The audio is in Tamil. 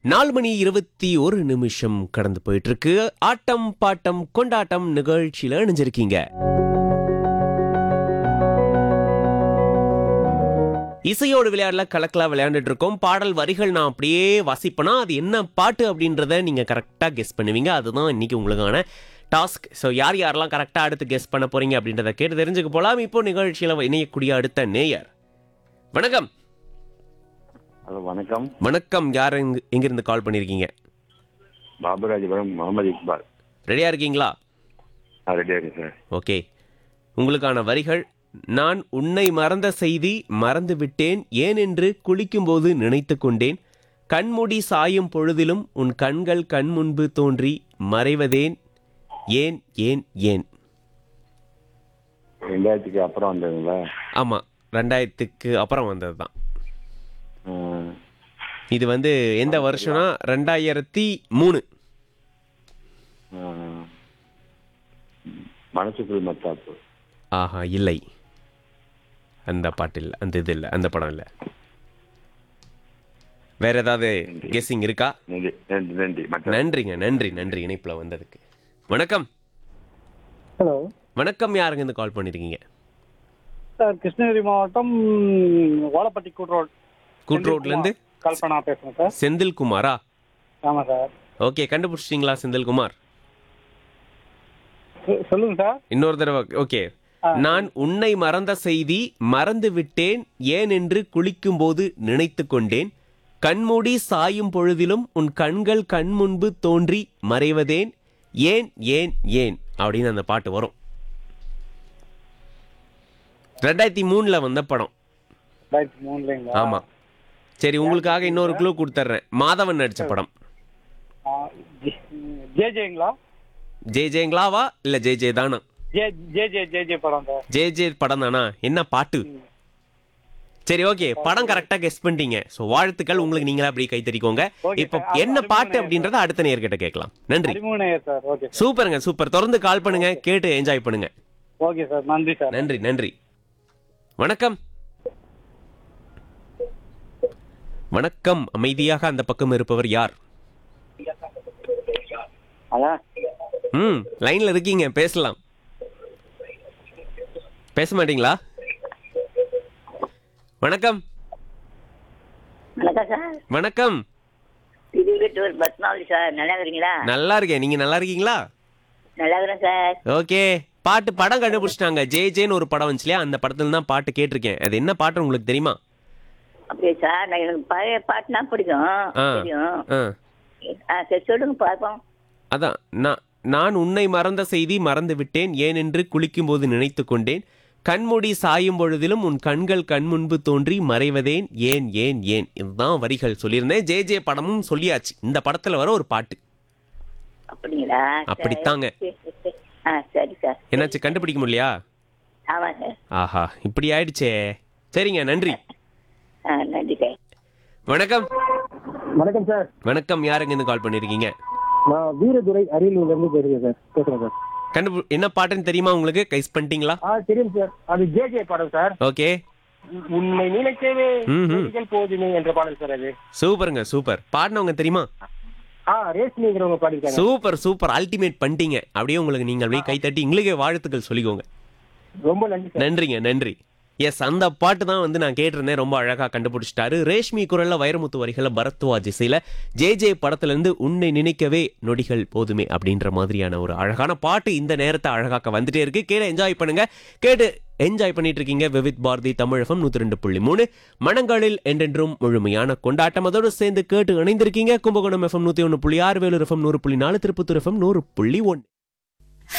நாலு மணி இருபத்தி ஒரு நிமிஷம் கடந்து போயிட்டு இருக்கு ஆட்டம் பாட்டம் கொண்டாட்டம் நிகழ்ச்சியில இணைஞ்சிருக்கீங்க இசையோடு விளையாடல கலக்கலா விளையாண்டுட்டு இருக்கோம் பாடல் வரிகள் நான் அப்படியே வாசிப்பேனா அது என்ன பாட்டு அப்படின்றத நீங்க கரெக்டா கெஸ் பண்ணுவீங்க அதுதான் இன்னைக்கு உங்களுக்கான டாஸ்க் ஸோ யார் யாரெல்லாம் கரெக்டாக அடுத்து கெஸ் பண்ண போறீங்க அப்படின்றத கேட்டு தெரிஞ்சுக்க போலாம் இப்போ நிகழ்ச்சியில் இணையக்கூடிய அடுத்த நேயர் வணக்கம் ஹலோ வணக்கம் வணக்கம் யார் எங்க எங்கிருந்து கால் பண்ணியிருக்கீங்க பாபுராஜபுரம் முகமது இக்பால் ரெடியா இருக்கீங்களா ஆ ரெடியாக இருக்கு சார் ஓகே உங்களுக்கான வரிகள் நான் உன்னை மறந்த செய்தி மறந்து விட்டேன் ஏன் என்று குளிக்கும்போது நினைத்து கொண்டேன் கண்மூடி சாயும் பொழுதிலும் உன் கண்கள் கண் முன்பு தோன்றி மறைவதேன் ஏன் ஏன் ஏன் ரெண்டாயிரத்துக்கு அப்புறம் வந்ததுங்களா ஆமாம் ரெண்டாயிரத்துக்கு அப்புறம் வந்தது தான் ஆ, இது வந்து எந்த வருஷம்னா ரெண்டாயிரத்தி மூணு ஆ. மனசுக்குள் மத்தாப்பு ஆஹா இல்லை அந்த பாட்டு இல்லை அந்த இது இல்லை அந்த படம் இல்லை வேற ஏதாவது கெஸ்ஸிங் இருக்கா நன்றி நன்றி நன்றி மற்ற நன்றிங்க நன்றி நன்றி இணைப்பில் வந்ததுக்கு வணக்கம் ஹலோ வணக்கம் யாருங்க இருந்து கால் பண்ணிருக்கீங்க சார் கிருஷ்ணகிரி மாவட்டம் ஓலப்பட்டி கூட் ரோட் கூட் ரோட்லேருந்து கல்பனா பேசுறேன் சார் செந்தில்குமாரா ஆமாம் சார் ஓகே கண்டுபிடிச்சிட்டிங்களா செந்தில்குமார் சொ- சொல்லுங்க சார் இன்னொரு தடவை ஓகே நான் உன்னை மறந்த செய்தி மறந்து விட்டேன் ஏன் என்று குளிக்கும்போது நினைத்து கொண்டேன் கண்மூடி சாயும் பொழுதிலும் உன் கண்கள் கண் முன்பு தோன்றி மறைவதேன் ஏன் ஏன் ஏன் அப்படின்னு அந்த பாட்டு வரும் ரெண்டாயிரத்தி மூணுல வந்த படம் ரெண்டாயிரத்தி மூணுலேங்களா ஆமா சரி உங்களுக்காக இன்னொரு க்ளூ கொடுத்துட்றேன் மாதவன் நடிச்ச படம் ஜே ஜேங்களா ஜே ஜேங்களாவா இல்ல ஜே ஜே தானா J J J J J படம் சார் ஜே ஜே படம் தானா என்ன பாட்டு சரி ஓகே படம் கரெக்டா கெஸ் பண்ணிட்டீங்க ஸோ வாழ்த்துக்கள் உங்களுக்கு நீங்களே அப்படி கை தறிக்கோங்க Okay, இப்போ sir. என்ன பாட்டு அப்படின்றத அடுத்த நேர்கிட்ட கேட்கலாம் நன்றி பதிமூணு சார் ஓகே சார் சூப்பருங்க சூப்பர் தொடர்ந்து கால் பண்ணுங்க கேட்டு என்ஜாய் பண்ணுங்க ஓகே சார் நன்றி சார் நன்றி நன்றி வணக்கம் வணக்கம் அமைதியாக அந்த பக்கம் இருப்பவர் யார் ஹலோ ம் லைன்ல இருக்கீங்க பேசலாம் பேச மாட்டீங்களா வணக்கம் வணக்கம் சார் வணக்கம் திருவெட்டூர் பத்மாவதி சார் நல்லா இருக்கிறீங்களா நல்லா இருக்கேன் நீங்க நல்லா இருக்கீங்களா நல்லா இருக்கிறேன் சார் ஓகே பாட்டு படம் கண்டுபிடிச்சிட்டாங்க ஜே ஜேன்னு ஒரு படம் வந்துச்சு இல்லையா அந்த படத்துல தான் பாட்டு கேட்டிருக்கேன் அது என்ன பாட்டு உங்களுக்கு தெரியுமா அப்படியே சார் நான் எனக்கு பழைய பாட்டுனா பிடிக்கும் ஆ. தெரியும் ஆ ஆ சரி சொல்லுங்க பார்ப்போம் அதான் நான் நான் உன்னை மறந்த செய்தி மறந்து விட்டேன் ஏனென்று குளிக்கும்போது நினைத்து கொண்டேன் கண்மூடி சாயும் பொழுதிலும் உன் கண்கள் கண் முன்பு தோன்றி மறைவதேன் ஏன் ஏன் ஏன் இதுதான் வரிகள் சொல்லியிருந்தேன் ஜே ஜே படமும் சொல்லியாச்சு இந்த படத்துல வர ஒரு பாட்டு அப்படிங்களா சரி. அப்படித்தாங்க. சரி, சரி, சரி. ஆ சரி சார் என்னாச்சு கண்டுபிடிக்க முடியலையா ஆமாம் சார் ஆஹா இப்படி ஆயிடுச்சே சரிங்க நன்றி ஆ நன்றி சார் வணக்கம் வணக்கம் சார் வணக்கம் யாருங்க இருந்து கால் பண்ணிருக்கீங்க நான் வீரதுரை அரியலூர்ல இருந்து பேசுறேன் சார் பேசுறேன் சார் கண்டு என்ன பாட்டுன்னு தெரியுமா உங்களுக்கு கைஸ் பண்ணிட்டீங்களா ஆ தெரியும் சார் அது ஜே ஜே படம் சார் ஓகே உண்மை நினைக்கவே ம்ஹும். நொடிகள் போதுமே என்ற பாடல் சார் அது சூப்பருங்க சூப்பர் பாடினவங்க தெரியுமா ஆ ரேஷ்மிங்கிறவங்க பாடிருக்காங்க சூப்பர் சூப்பர் அல்டிமேட் பண்ணிட்டீங்க அப்படியே உங்களுக்கு நீங்க அப்படியே கை தட்டி எங்களுக்கே வாழ்த்துக்கள் சொல்லிக்கோங்க ரொம்ப நன்றி சார் நன்றிங்க நன்றி எஸ் அந்த பாட்டு தான் வந்து நான் கேட்டிருந்தேன் ரொம்ப அழகா கண்டுபிடிச்சிட்டாரு ரேஷ்மி குரல்ல வைரமுத்து வரிகளை பரத்வாஜ் இசையில ஜே ஜே படத்துல இருந்து உன்னை நினைக்கவே நொடிகள் போதுமே அப்படின்ற மாதிரியான ஒரு அழகான பாட்டு இந்த நேரத்தை அழகாக்க வந்துட்டே இருக்கு கேட்டு என்ஜாய் பண்ணுங்க கேட்டு என்ஜாய் பண்ணிட்டு இருக்கீங்க விவித் பாரதி தமிழகம் நூத்தி ரெண்டு புள்ளி மூணு மனங்களில் என்றென்றும் முழுமையான கொண்டாட்டம் அதோடு சேர்ந்து கேட்டு இணைந்திருக்கீங்க கும்பகோணம் எஃப்எம் நூத்தி ஒன்று புள்ளி ஆறு வேலூர் எஃப்எம் நூறு புள்ளி நாலு திருப்பத்தூர் எஃப்எம் நூறு புள்ளி ஒன்று